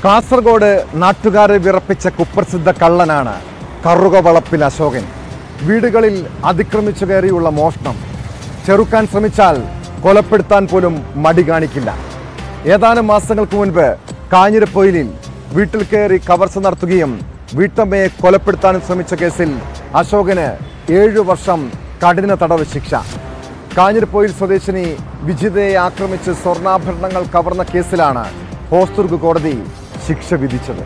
കാസർഗോഡ് നാട്ടുകാരെ വിറപ്പിച്ച കുപ്രസിദ്ധ കള്ളനാണ് കറുക വളപ്പിൽ അശോകൻ വീടുകളിൽ അതിക്രമിച്ചു കയറിയുള്ള മോഷണം ചെറുക്കാൻ ശ്രമിച്ചാൽ കൊലപ്പെടുത്താൻ പോലും മടി കാണിക്കില്ല ഏതാനും മാസങ്ങൾക്ക് മുൻപ് കാഞ്ഞിരപ്പൊയിലിൽ വീട്ടിൽ കയറി കവർച്ച നടത്തുകയും വീട്ടമ്മയെ കൊലപ്പെടുത്താനും ശ്രമിച്ച കേസിൽ അശോകന് ഏഴു വർഷം കഠിന തടവ് ശിക്ഷ കാഞ്ഞിരപ്പൊയിൽ സ്വദേശിനി വിജിതയെ ആക്രമിച്ച് സ്വർണ്ണാഭരണങ്ങൾ കവർന്ന കേസിലാണ് ഹോസ്ദുർഗ് കോടതി ശിക്ഷ വിധിച്ചത്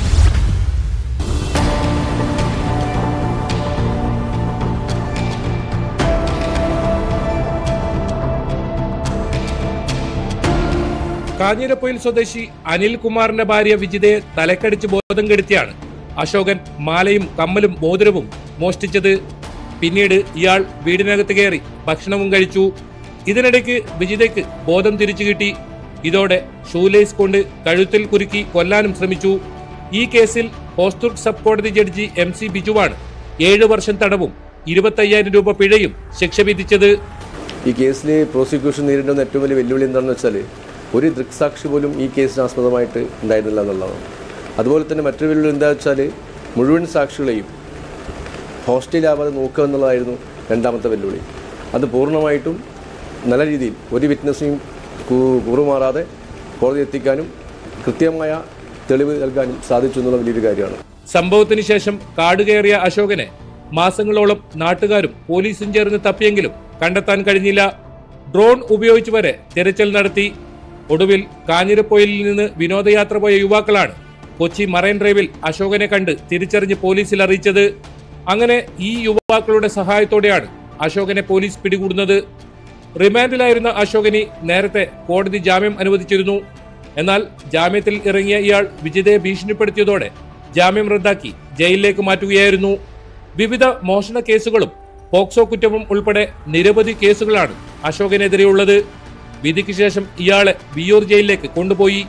കാഞ്ഞിരപ്പൊയിൽ സ്വദേശി അനിൽകുമാറിന്റെ ഭാര്യ വിജിതയെ തലക്കടിച്ച് ബോധം കെടുത്തിയാണ് അശോകൻ മാലയും കമ്മലും മോതിരവും മോഷ്ടിച്ചത് പിന്നീട് ഇയാൾ വീടിനകത്ത് കയറി ഭക്ഷണവും കഴിച്ചു ഇതിനിടയ്ക്ക് വിജിതയ്ക്ക് ബോധം തിരിച്ചു കിട്ടി ഇതോടെ ഷൂലേസ് കൊണ്ട് കഴുത്തിൽ കുരുക്കി കൊല്ലാനും ശ്രമിച്ചു ഈ കേസിൽ ഹോസ്തുർഗ് സബ് കോടതി ജഡ്ജി എം സി ബിജുവാണ് ഏഴ് വർഷം തടവും ഇരുപത്തയ്യായിരം രൂപ പിഴയും ശിക്ഷ വിധിച്ചത് ഈ കേസിൽ പ്രോസിക്യൂഷൻ നേരിടുന്ന ഏറ്റവും വലിയ വെല്ലുവിളി എന്താണെന്ന് വെച്ചാൽ ഒരു ദൃക്സാക്ഷി പോലും ഈ കേസിന് ആസ്പദമായിട്ട് ഉണ്ടായിരുന്നില്ല എന്നുള്ളതാണ് അതുപോലെ തന്നെ മറ്റൊരു വെല്ലുവിളി എന്താ വെച്ചാൽ മുഴുവൻ സാക്ഷികളെയും ഹോസ്റ്റലിലാവാതെ നോക്കുക എന്നുള്ളതായിരുന്നു രണ്ടാമത്തെ വെല്ലുവിളി അത് പൂർണ്ണമായിട്ടും നല്ല രീതിയിൽ ഒരു വിറ്റ്നസിനെയും കൂ- കൂറുമാറാതെ കോടതി എത്തിക്കാനും കൃത്യമായ തെളിവ് നൽകാനും സാധിച്ചു എന്നുള്ള വലിയൊരു കാര്യമാണ് സംഭവത്തിന് ശേഷം കാട് കയറിയ അശോകനെ മാസങ്ങളോളം നാട്ടുകാരും പോലീസും ചേർന്ന് തപ്പിയെങ്കിലും കണ്ടെത്താൻ കഴിഞ്ഞില്ല ഡ്രോൺ ഉപയോഗിച്ച് വരെ തിരച്ചിൽ നടത്തി ഒടുവിൽ കാഞ്ഞിരപ്പൊയിലിൽ നിന്ന് വിനോദയാത്ര പോയ യുവാക്കളാണ് കൊച്ചി മറൈൻ ഡ്രൈവിൽ അശോകനെ കണ്ട് തിരിച്ചറിഞ്ഞ് പോലീസിൽ അറിയിച്ചത് അങ്ങനെ ഈ യുവാക്കളുടെ സഹായത്തോടെയാണ് അശോകനെ പോലീസ് പിടികൂടുന്നത് റിമാൻഡിലായിരുന്ന അശോകനി നേരത്തെ കോടതി ജാമ്യം അനുവദിച്ചിരുന്നു എന്നാൽ ജാമ്യത്തിൽ ഇറങ്ങിയ ഇയാൾ വിജിതയെ ഭീഷണിപ്പെടുത്തിയതോടെ ജാമ്യം റദ്ദാക്കി ജയിലിലേക്ക് മാറ്റുകയായിരുന്നു വിവിധ മോഷണ കേസുകളും പോക്സോ കുറ്റവും ഉൾപ്പെടെ നിരവധി കേസുകളാണ് അശോകനെതിരെയുള്ളത് വിധിക്ക് ശേഷം ഇയാളെ വിയൂർ ജയിലിലേക്ക് കൊണ്ടുപോയി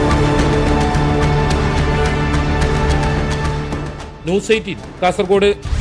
ന്യൂസ് എയ്റ്റീൻ കാസർഗോഡ്